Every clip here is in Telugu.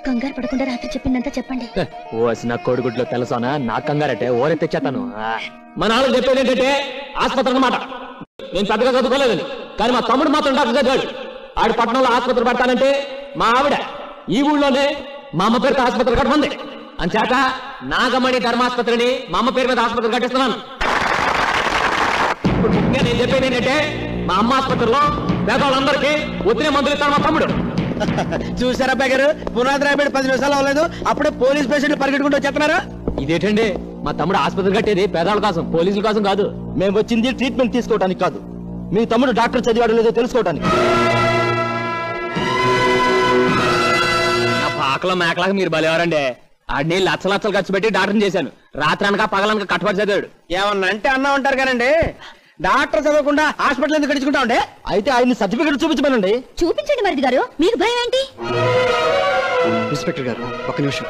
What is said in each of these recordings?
కంగారు పడకుండా రాత్రి చెప్పిందంతా చెప్పండి ఓసి నా కోడిగుడ్లో తెలుసానా నా కంగారటే ఓరే తెచ్చేతాను మా నాన్న చెప్పేది ఏంటంటే ఆసుపత్రి అన్నమాట నేను పెద్దగా చదువుకోలేదని కానీ మా తమ్ముడు మాత్రం డాక్టర్ చదివాడు ఆడు పట్టణంలో ఆసుపత్రి పెడతానంటే మా ఆవిడ ఈ ఊళ్ళోనే మా అమ్మ పేరుతో ఆసుపత్రి కట్టమంది అంచేత నాగమణి ధర్మాసుపత్రిని మా అమ్మ పేరు మీద ఆసుపత్రి కట్టిస్తున్నాను ఇప్పుడు ముఖ్యంగా నేను చెప్పేది ఏంటంటే మా అమ్మ ఆసుపత్రిలో పేదవాళ్ళందరికీ ఒత్తిడి మందులు ఇస్తాడు మా తమ్ముడు చూసారా అబ్బాయి గారు పునాది రాబడి పది నిమిషాలు అవ్వలేదు అప్పుడే పోలీస్ పేషెంట్లు పరిగెట్టుకుంటూ వచ్చేస్తున్నారా ఇదేంటండి మా తమ్ముడు ఆసుపత్రి కట్టేది పేదవాళ్ళ కోసం పోలీసుల కోసం కాదు మేము వచ్చింది ట్రీట్మెంట్ తీసుకోవడానికి కాదు మీ తమ్ముడు డాక్టర్ చదివాడు లేదో తెలుసుకోవడానికి నా పాకలో మేకలాగా మీరు బలేవారండి ఆడిని లచ్చ లచ్చలు ఖర్చు పెట్టి డాక్టర్ని చేశాను రాత్రి అనక పగలనక కట్టుబడి చదివాడు ఏమన్నా అంటే అన్నా ఉంటారు కదండి డాక్టర్ చదవకుండా హాస్పిటల్ ఎందుకు గడుచుకుంటా ఉండే అయితే ఆయన సర్టిఫికెట్ చూపించమనండి చూపించండి మరిది గారు మీకు భయం ఏంటి ఇన్స్పెక్టర్ గారు ఒక నిమిషం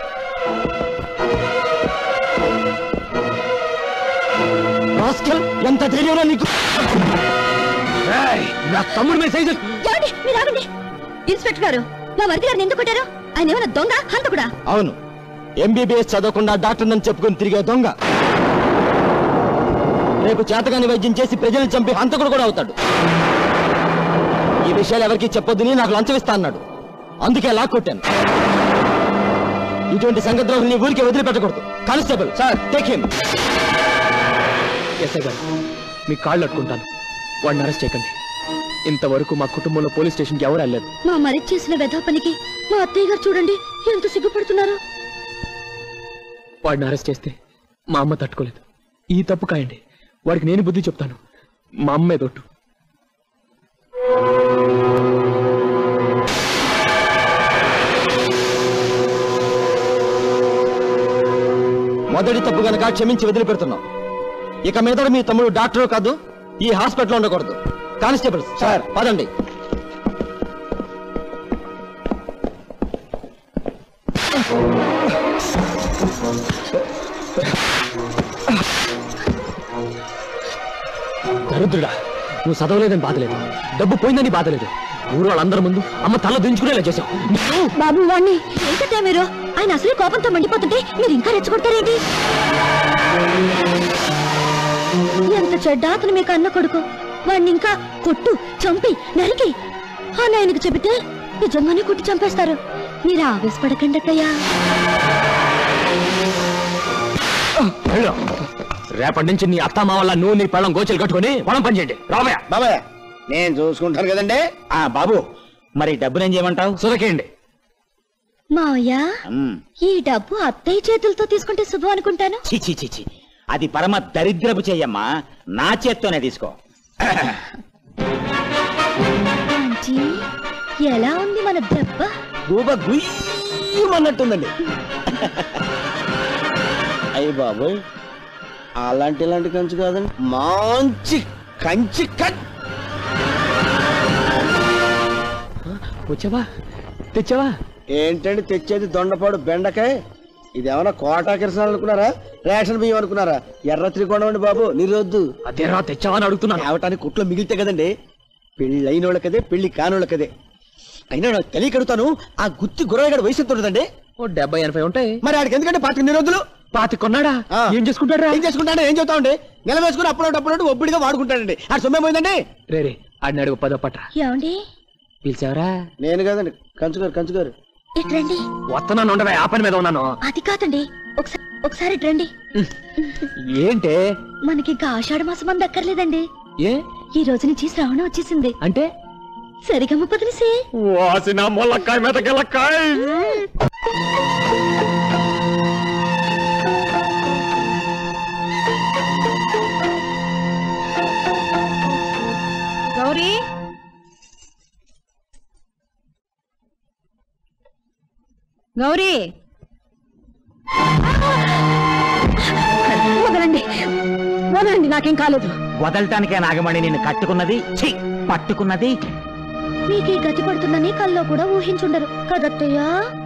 ఎంత ధైర్యంలో నీకు ఏయ్, నా తమ్ముడు మీద సైజు ఏమండి మీరు ఆగండి ఇన్స్పెక్టర్ గారు మా మరిది గారిని ఎందుకు కొట్టారు ఆయన ఏమైనా దొంగ హంతకుడా అవును ఎంబీబీఎస్ చదవకుండా డాక్టర్ నన్ను చెప్పుకొని తిరిగే దొంగ రేపు చేతగాని వైద్యం చేసి ప్రజల్ని చంపి హంతకుడు కూడా అవుతాడు ఈ విషయాలు ఎవరికీ చెప్పొద్దని నాకు లంచం ఇస్తా అన్నాడు అందుకే లాక్కొట్టాను ఇటువంటి సంగద్రోహుల్ని ఊరికి వదిలిపెట్టకూడదు constable sir take him SI గారు మీ కాళ్ళు అట్టుకుంటాను వాడిని అరెస్ట్ చేయకండి ఇంతవరకు మా కుటుంబంలో పోలీస్ స్టేషన్కి ఎవరు వెళ్ళలేదు మా మరిది చేసిన వెధా పనికి మా అత్తయ్య గారు చూడండి ఎంత సిగ్గుపడుతున్నారు వాడిని అరెస్ట్ చేస్తే మా అమ్మ తట్టుకోలేదు ఈ తప్పు కాయండి వాడికి నేను బుద్ధి చెప్తాను మా అమ్మే తొట్టు మొదటి తప్పు గనక క్షమించి వదిలిపెడుతున్నాం ఇక మీద మీ తమ్ముడు డాక్టర్ కాదు ఈ హాస్పిటల్లో ఉండకూడదు కానిస్టేబుల్ సార్ పదండి దరిద్రుడా నువ్వు చదవలేదని బాధలేదు డబ్బు పోయిందని బాధలేదు ఊరు వాళ్ళందరి ముందు అమ్మ తల దించుకునేలా చేశావు నువ్వు బాబు వాణ్ణి ఏంటంటే మీరు ఆయన అసలే కోపంతో మండిపోతుంటే మీరు ఇంకా రెచ్చగొడతారేంటి ఎంత చెడ్డ అతను మీకు అన్న కొడుకు వాణ్ణి ఇంకా కొట్టు చంపి నరికి అని ఆయనకు చెబితే నిజంగానే కొట్టి చంపేస్తారు మీరు ఆవేశపడకండి అత్తయ్యా వెళ్ళు. రేపటి నుంచి నీ అత్తమ్మ వల్ల నువ్వు నీ పళ్ళం గోచలు కట్టుకొని పొలం పని చేయండి రామయ్య బాబాయ్ నేను చూసుకుంటాను కదండి ఆ బాబు మరి డబ్బులు ఏం చేయమంటావు సురకేయండి మావయ్య ఈ డబ్బు అత్తయ్య చేతులతో తీసుకుంటే శుభం అనుకుంటాను చిచి చిచి అది పరమ దరిద్రపు చెయ్యమ్మా నా చేత్తోనే తీసుకో ఆంటీ, ఎలా ఉంది మన దెబ్బ గూబ గుయ్యమన్నట్టుందండి అయ్యి బాబోయ్ అలాంటి ఇలాంటి కంచు కాదండి మంచి కంచి కట్ వచ్చావా తెచ్చావా ఏంటండి తెచ్చేది దొండపాడు బెండకాయ ఇది ఏమైనా కోటా కిరసనాలు అనుకున్నారా రేషన్ బియ్యం అనుకున్నారా ఎర్ర త్రికోణం అండి బాబు నిరొద్దు అదేరా తెచ్చావా అని అడుగుతున్నాను తేవటానికి కుట్లో మిగిలితే కదండి పెళ్ళి అయినోళ్ళకదే పెళ్లి కానోళ్ళకదే అయినా నాకు తెలియక అడుగుతాను ఆ గుత్తి గుర్రగాడు వయసు ఎంత ఉంటుందండి ఓ డెబ్బై ఎనభై ఉంటాయి మరి ఆడికి ఎందుకంటే పాతిక నిరోధులు పాతి కొన్నాడా ఆ. ఏం చేసుకుంటాడా ఏం చేసుకుంటాడు ఏం చెబుతామండి నెల వేసుకుని అప్పుడు అప్పుడు ఒబ్బడిగా వాడుకుంటాడండి ఆ సొమ్మే పోయిందండి రే రే ఆడిని అడుగు పదో పట్రా ఏమండి పిలిచావరా నేను కదండి కంచుగారు కంచుగారు ఇట్రండి వస్తున్నాను ఉండవే ఆ పని మీద ఉన్నాను అది కాదండి ఒకసారి ఒకసారి ఇట్రండి ఏంటే మనకి ఇంకా ఆషాఢ మాసం అంత అక్కర్లేదండి ఏ ఈ రోజు నుంచి శ్రావణం వచ్చేసింది అంటే సరిగమ్మ పదిలిసే వాసిన మొలక్కాయ మీద గెలక్కాయ గౌరీ గౌరీ వదలండి వదలండి నాకేం కాలేదు వదలటానికే నాగమణి నిన్ను కట్టుకున్నది ఛీ పట్టుకున్నది మీకు ఈ గతి పడుతుందని కల్లో కూడా ఊహించుండరు కదత్తయ్యా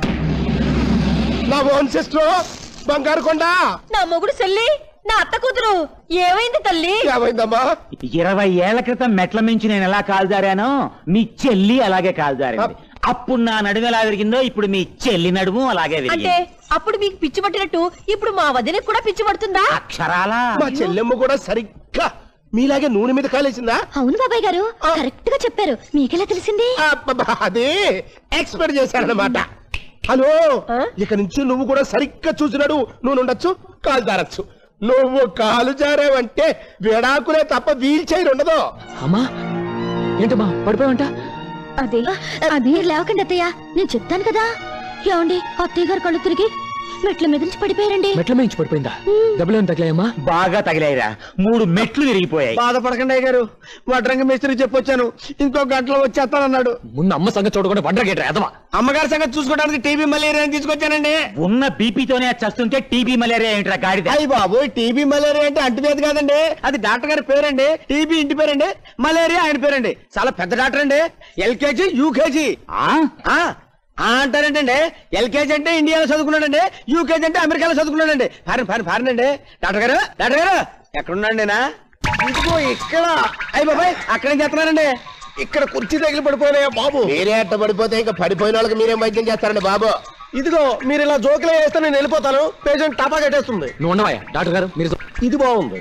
నా ఓన్ సిస్టర్ బంగారు కొండ నా మొగుడు చెల్లి నా అత్త కూతురు ఏమైంది తల్లి ఏమైందమ్మా ఇరవై ఏళ్ల క్రితం మెట్ల మించి నేను ఎలా కాల్జారానో మీ చెల్లి అలాగే కాల్జారింది అప్పుడు నా నడుము ఎలా విరిగిందో ఇప్పుడు మీ చెల్లి నడుము అలాగే అంటే విరిగింది అప్పుడు మీకు పిచ్చి పట్టినట్టు ఇప్పుడు మా వదినకి కూడా పిచ్చి పడుతుందా అక్షరాలా మా చెల్లెమ్మ కూడా సరిగ్గా మీలాగే నూనె మీద కాలేసిందా అవును బాబాయ్ గారు కరెక్ట్ గా చెప్పారు మీకెలా తెలిసింది అబ్బబ్బా, అదే ఎక్స్పెక్ట్ చేశారన్నమాట హలో ఆ? ఇక నుంచి నువ్వు కూడా సరిగ్గా చూసినాడు నువ్వు ఉండొచ్చు కాలు జారచ్చు నువ్వు కాలు జారావంటే విడాకులే తప్ప వీల్ చైర్ ఉండదు అమ్మా ఏంటమ్మా పడిపోయావంట అదే అది లేవకండి అత్తయ్య నేను చెప్తాను కదా ఏమండి అత్తయ్య గారు కళ్ళు తిరిగి మెట్ల మీద నుంచి పడిపోయారండి మెట్ల మించి పడిపోయిందా డబ్బులు ఏమైనా తగిలాయమ్మా బాగా తగిలాయిరా మూడు మెట్లు విరిగిపోయాయి బాధపడకండి అయ్య గారు వడ్రంగ మేస్త్రికి చెప్పొచ్చాను ఇంకో గంటలో వచ్చేస్తానన్నాడు ముందు అమ్మ సంగతి చూడకుండా వండరగేట్రా ఎదవా అమ్మగారి సంగతి చూసుకోవడానికి టీబీ మలేరియా తీసుకొచ్చానండి ఉన్న బీపీతోనే చస్తుంటే టీబీ మలేరియా ఏంట్రా గాడిద అయ్యి బాబు టీబీ మలేరియా అంటే అంటువ్యాధి కాదండి అది డాక్టర్ గారి పేరండి టీబీ ఇంటి పేరండి మలేరియా ఆయన పేరండి చాలా పెద్ద డాక్టర్ అండి ఎల్కేజీ యూకేజీ ఆ? ఆ ఆ అంటారేంటండి ఎల్కేజీ అంటే ఇండియాలో చదువుకున్నాడండి యూకేజీ అంటే అమెరికాలో చదువుకున్నాడండి ఫారిన్ ఫారిన్ ఫారిన్ అండి డాక్టర్ గారు డాక్టర్ గారు ఎక్కడున్నాండి నా ఇదిగో ఇక్కడ అయ్యి బాబాయ్ అక్కడేం చేస్తున్నారండి ఇక్కడ కుర్చీ తగిలి పడిపోయినాయా బాబు మీరే అట్ట పడిపోతే ఇంకా పడిపోయిన వాళ్ళకి మీరేం వైద్యం చేస్తారండి బాబు ఇదిగో మీరు ఇలా జోకులే వేస్తే నేను వెళ్ళిపోతాను పేషెంట్ టపా కట్టేస్తుంది నువ్వు ఉండవా డాక్టర్ గారు మీరు ఇది బాగుంది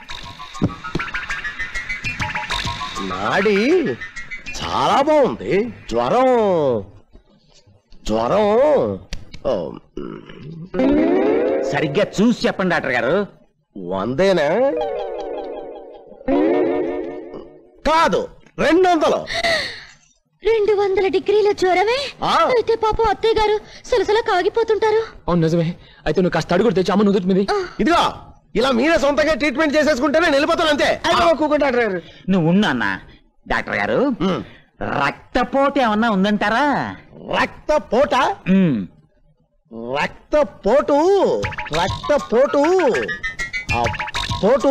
నాడి చాలా బాగుంది జ్వరం జ్వరం ఓ, సరిగ్గా చూసి చెప్పండి డాక్టర్ గారు వందేనా కాదు రెండు వందలు రెండు వందల డిగ్రీల జ్వరమే ఆ. అయితే పాపం అత్తయ్య గారు సలసల కాగిపోతుంటారు అవును నిజమే అయితే నువ్వు కాస్త అడుగుడు తెచ్చి అమ్మ నుదుటి మీద ఇదిగో ఇలా మీరే సొంతంగా ట్రీట్మెంట్ చేసేసుకుంటే నేను వెళ్ళిపోతాను అంతే కూకుంటా డాక్టర్ గారు నువ్వు ఉన్నా అన్న డాక్టర్ గారు ఉమ్. రక్తపోటు ఏమన్నా ఉందంటారా రక్త పోట ఉమ్. రక్త పోటు రక్త పోటు ఆ పోటు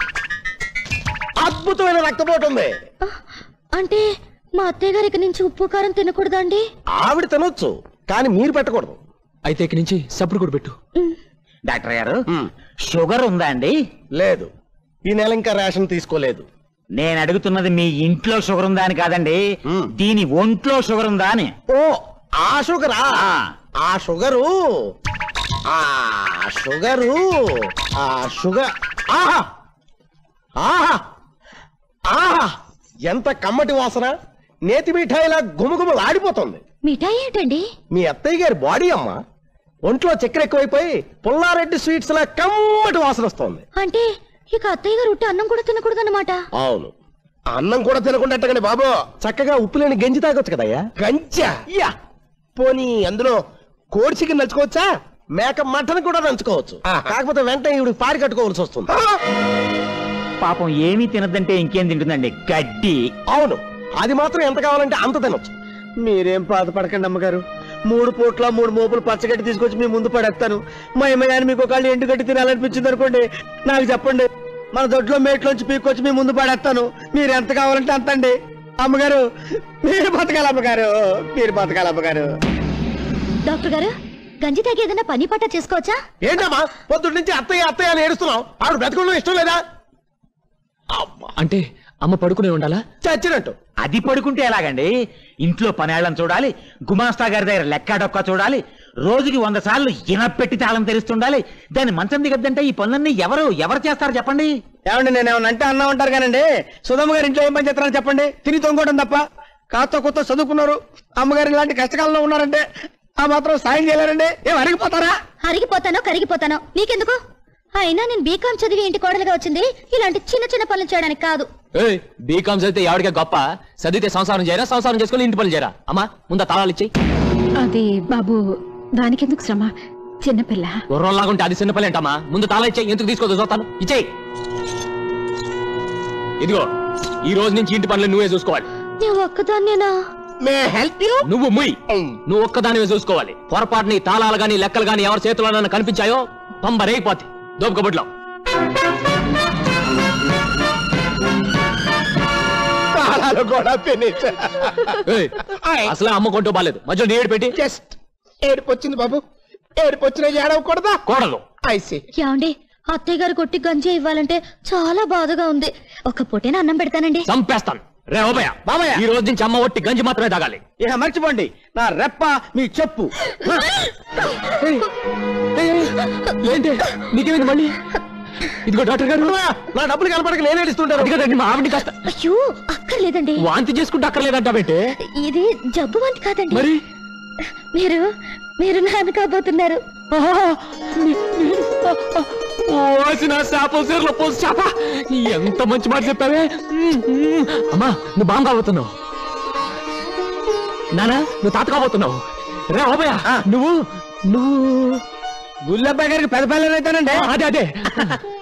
అద్భుతమైన రక్తపోటు ఉంది అంటే మా అత్తయ్య గారి ఇక నుంచి ఉప్పు కారం తినకూడదా అండి ఆవిడ తినొచ్చు కానీ మీరు పెట్టకూడదు అయితే ఇక నుంచి సప్పుడు కూడా పెట్టు డాక్టర్ గారు షుగర్ ఉందా అండి లేదు ఈ నెల ఇంకా రేషన్ తీసుకోలేదు నేను అడుగుతున్నది మీ ఇంట్లో షుగర్ ఉందా అని కాదండి మ్. దీని ఒంట్లో షుగర్ ఉందా అని ఓ ఆ షుగరా ఆ. ఆ షుగరు ఆ షుగరు ఆ షుగర్ ఆహా ఆహా ఆహా ఎంత కమ్మటి వాసన నేతి మిఠాయిలా గుమగుమలాడిపోతుంది మిఠాయి ఏంటండి మీ అత్తయ్య గారి బాడీ అమ్మ ఒంట్లో చక్కెర ఎక్కువైపోయి పుల్లారెడ్డి స్వీట్స్ లా కమ్మటి వాసన వస్తుంది అంటే ఇక అత్తయ్య గారు ఉట్టి అన్నం కూడా తినకూడదన్నమాట అవును అన్నం కూడా తినకుండా ఎట్టకండి బాబు చక్కగా ఉప్పు లేని గంజి తాగొచ్చు కదయ్యా గంజా యా పోనీ అందులో కోడి చికెన్ నంచుకోవచ్చా మేక మటన్ కూడా నంచుకోవచ్చు కాకపోతే వెంటనే ఇవి పారి కట్టుకోవాల్సి వస్తుంది పాపం ఏమీ తినదంటే ఇంకేం తింటుందండి గడ్డి అవును అది మాత్రం ఎంత కావాలంటే అంత తినొచ్చు మీరేం బాధపడకండి అమ్మగారు మూడు పూట్ల మూడు మోపులు పచ్చగడ్డి తీసుకొచ్చి మీ ముందు పడేస్తాను మా అమ్మగారిని మీకు ఒకళ్ళు ఎండుగడ్డి తినాలనిపించింది అనుకోండి నాకు చెప్పండి మన దొడ్లో మేట్లోంచి పీక్కొచ్చి మీ ముందు పడేస్తాను మీరు ఎంత కావాలంటే అంత అండి అమ్మగారు మీరు బతకాలి అమ్మగారు మీరు బతకాలి అమ్మగారు డాక్టర్ గారు గంజి తాగి ఏదైనా పని పాట చేసుకోవచ్చా ఏంటమ్మా పొద్దున్న నుంచి అత్తయ్య అత్తయ్య అని ఏడుస్తున్నావు ఆవిడ బ్రతకడం ఇష్టం లేదా అబ్బా, అంటే అమ్మ పడుకునే ఉండాలా చచ్చినట్టు అది పడుకుంటే ఎలాగండి ఇంట్లో పనేళ్ళని చూడాలి గుమాస్తా గారి దగ్గర లెక్క డొక్క చూడాలి రోజుకి వంద సార్లు ఇనపెట్టి తాళం తెరుస్తుండాలి దాన్ని మంచం దిగద్దంటే ఈ పనులన్నీ ఎవరు ఎవరు చేస్తారు చెప్పండి ఏమండి నేను ఏమన్నా అంటే అన్నా ఉంటారు కానండి సుధమ్మ గారు ఇంట్లో ఏం పని చేస్తారని చెప్పండి తిని తొంగోవడం తప్ప కాస్త కొత్త చదువుకున్నారు అమ్మగారు ఇలాంటి కష్టకాలంలో ఉన్నారంటే ఆ మాత్రం సాయం చేయలేరండి ఏం అరిగిపోతారా అరిగిపోతానో కరిగిపోతానో నీకెందుకు అయినా నేను బీకాం చదివి ఇంటి కోడలుగా వచ్చింది ఇలాంటి చిన్న చిన్న పనులు చేయడానికి కాదు ఏయ్ బీకామ్ చదివితే ఎవరికే గొప్ప చదివితే సంసారం చేయరా సంసారం చేసుకుని ఇంటి పనులు చేయరా అమ్మా ముందు ఆ తాళాలు ఇచ్చేయి అది బాబు దానికెందుకు శ్రమ చిన్నపిల్ల గుర్రంలాగుంటే అది చిన్న పని ఏంటమ్మా ముందు తాళా ఇచ్చేయి ఎందుకు తీసుకోదు చూస్తాను ఇచ్చేయి ఇదిగో ఈ రోజు నుంచి ఇంటి పనులు నువ్వే చూసుకోవాలి నేను ఒక్కదాన్నేనా మే హెల్ప్ యూ నువ్వు ముయ్ నువ్వు ఒక్కదానివే చూసుకోవాలి పొరపాటుని తాళాలు గాని లెక్కలు గాని ఎవరి చేతిలో కనిపించాయో పంబరేగిపోతే దోపు కబుట్లో తాళాలు కూడా ఫినిష్ ఏయ్, అసలే అమ్మ కొంటూ బాలేదు మధ్యలో నీడు పెట్టి జస్ట్ ఏడుపు వచ్చింది బాబు ఏడుపు వచ్చిన ఏడవకూడదా కోడలు ఐసి ఏమండి అత్తయ్య గారు కొట్టి గంజి ఇవ్వాలంటే చాలా బాధగా ఉంది ఒక పూటేనా అన్నం పెడతానండి చంపేస్తాను రే ఓబయ్య బాబయ్య. ఈ రోజు నుంచి అమ్మ ఒట్టి గంజి మాత్రమే తాగాలి ఇక మర్చిపోండి నా రెప్ప మీ చెప్పు ఏయ్, ఏయ్, ఏయ్, ఏంటి నీకేమైంది మళ్ళీ ఇదిగో డాక్టర్ గారు నా డబ్బులు కనపడక నేను ఏడుస్తుంటాను అది కదండి మా ఆవిడ కాస్త అయ్యో అక్కర్లేదండి వాంతి చేసుకుంటే అక్కర్లేదంటావేంటే ఇది జబ్బు వంటి కాదండి మరి మీరు మీరు నాన్న కాబోతున్నారు ఓసిన చేపల సీరలో పోసి చేప ఎంత మంచి మాట చెప్పావే మ్మ్, మ్మ్. అమ్మా నువ్వు బాగా కాబోతున్నావు నానా నువ్వు తాత కాబోతున్నావు రే ఓబయ్య నువ్వు నువ్వు గుల్లబ్బాయి గారికి పెద్ద పిల్లలు అవుతానండి అదే అదే